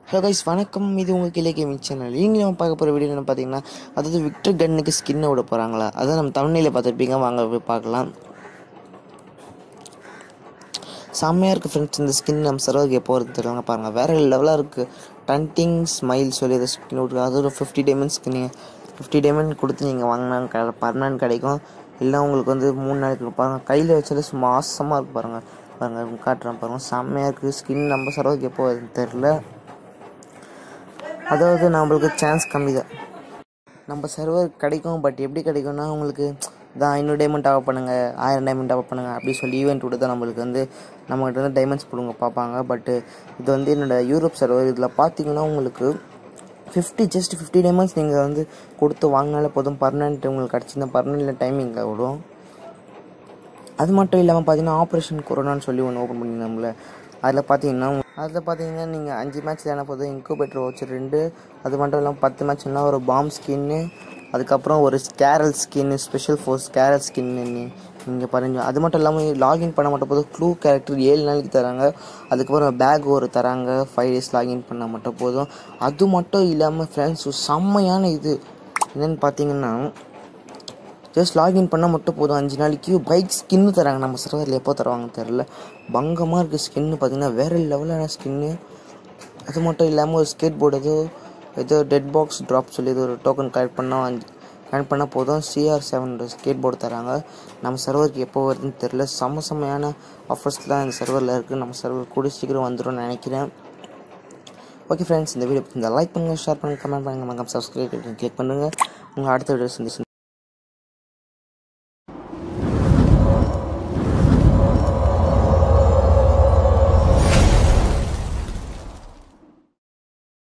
hello guys வணக்கம் இது உங்கள் கிளை கேமிங் சேனல் இங்கே நம்ம பார்க்க போகிற வீடியோ என்ன பார்த்தீங்கன்னா அதாவது விக்டர் கன்னுக்கு ஸ்கின்னை விட போகிறாங்களா அதான் நம்ம தமிழில் பார்த்துருப்பீங்க வாங்க போய் பார்க்கலாம் செம்மையாக இருக்குது ஃப்ரெண்ட்ஸ் இந்த ஸ்கின் நம்ம சர்வருக்கு எப்போ வருது தெரியல பாருங்கள் வேறு லெவலாக இருக்குது டன்டிங் ஸ்மைல் சொல்லி அதை ஸ்கின் விட்ருக்கு அது ஒரு fifty diamond skin fifty diamond கொடுத்து நீங்கள் வாங்கினா க பர்மனன்ட் கிடைக்கும் இல்லை உங்களுக்கு வந்து மூணு நாளைக்கு பாருங்கள் கையில் வச்சாலே சும்மா ஆசமாக இருக்குது பாருங்கள் பாருங்கள் காட்டுறேன் பாருங்கள் செம்மையாக இருக்குது ஸ்கின் நம்ம சர்வருக்கு எப்போ வருதுன்னு தெரில அதாவது நம்மளுக்கு சான்ஸ் கம்மி தான் நம்ம சர்வர் கிடைக்கும் பட் எப்படி கிடைக்கும்னா உங்களுக்கு தான் ஐநூறு டைமண்ட் டாப் பண்ணுங்கள் ஆயிரம் டைமண்ட் டாப் பண்ணுங்கள் அப்படி சொல்லி ஈவெண்ட் விட்டு தான் நம்மளுக்கு வந்து நம்மகிட்ட வந்து டைமண்ட்ஸ் கொடுங்க பார்ப்பாங்க பட்டு இது வந்து என்னோட யூரோப் சர்வர் இதில் பார்த்தீங்கன்னா உங்களுக்கு ஃபிஃப்டி ஜஸ்ட் ஃபிஃப்டி டைமண்ட்ஸ் நீங்கள் வந்து கொடுத்து வாங்கினாலே போதும் பர்மனெண்ட் உங்களுக்கு கிடச்சிருந்தா பர்மனெண்ட் டைமிங்கில் விடும் அது மட்டும் இல்லாமல் பார்த்தீங்கன்னா ஆப்ரேஷன் கொரோனான்னு சொல்லி ஒன்று ஓப்பன் பண்ணியிருந்தோம்ல அதில் பார்த்தீங்கன்னா அதில் பார்த்தீங்கன்னா நீங்கள் அஞ்சு மேட்ச் தானே போதும் இன்குபேட்டர் வச்சு ரெண்டு அது மட்டும் இல்லாமல் பத்து மேட்ச்னா ஒரு பாம் ஸ்கின்னு அதுக்கப்புறம் ஒரு கேரல் ஸ்கின்னு ஸ்பெஷல் ஃபோர்ஸ் கேரல் ஸ்கின்னு நீங்கள் பாருங்க அது மட்டும் இல்லாமல் லாகின் பண்ண மட்டும் போதும் க்ளூ கேரக்டர் ஏழு நாளைக்கு தராங்க அதுக்கப்புறம் பேக் ஒரு தராங்க ஃபைவ் டேஸ் லாகின் பண்ணால் மட்டும் போதும் அது மட்டும் இல்லாமல் ஃப்ரெண்ட்ஸ் செம்மையான இது என்னென்னு பார்த்தீங்கன்னா ஜஸ்ட் லாகின் பண்ணால் மட்டும் போதும் அஞ்சு நாளைக்கு பைக் ஸ்கின்னு தராங்க நம்ம சர்வரில் எப்போ தருவாங்க தெரில பங்கமாக இருக்குது ஸ்கின்னு பார்த்தீங்கன்னா வேறு லெவலான ஸ்கின்னு அது மட்டும் இல்லாமல் ஒரு ஸ்கேட் போர்டு ஏதோ ஏதோ டெட் பாக்ஸ் ட்ராப் சொல்லி ஏதோ ஒரு டோக்கன் கலெக்ட் பண்ணால் அஞ்சு கனெக்ட் பண்ணால் போதும் சிஆர் செவன் ஸ்கேட் போர்டு தராங்க நம்ம சர்வருக்கு எப்போ வருதுன்னு தெரில செம்ம செம்மையான ஆஃபர்ஸ்லாம் இந்த சர்வரில் இருக்குது நம்ம சர்வர் கூட சீக்கிரம் வந்துடும் நினைக்கிறேன் ஓகே ஃப்ரெண்ட்ஸ் இந்த வீடியோ இந்த லைக் பண்ணுங்கள் ஷேர் பண்ணுங்கள் கமெண்ட் பண்ணுங்கள் மறக்காம சப்ஸ்கிரைப் கிளிக் பண்ணுங்கள் உங்கள் அடுத்த வீடியோ சந்திச்சு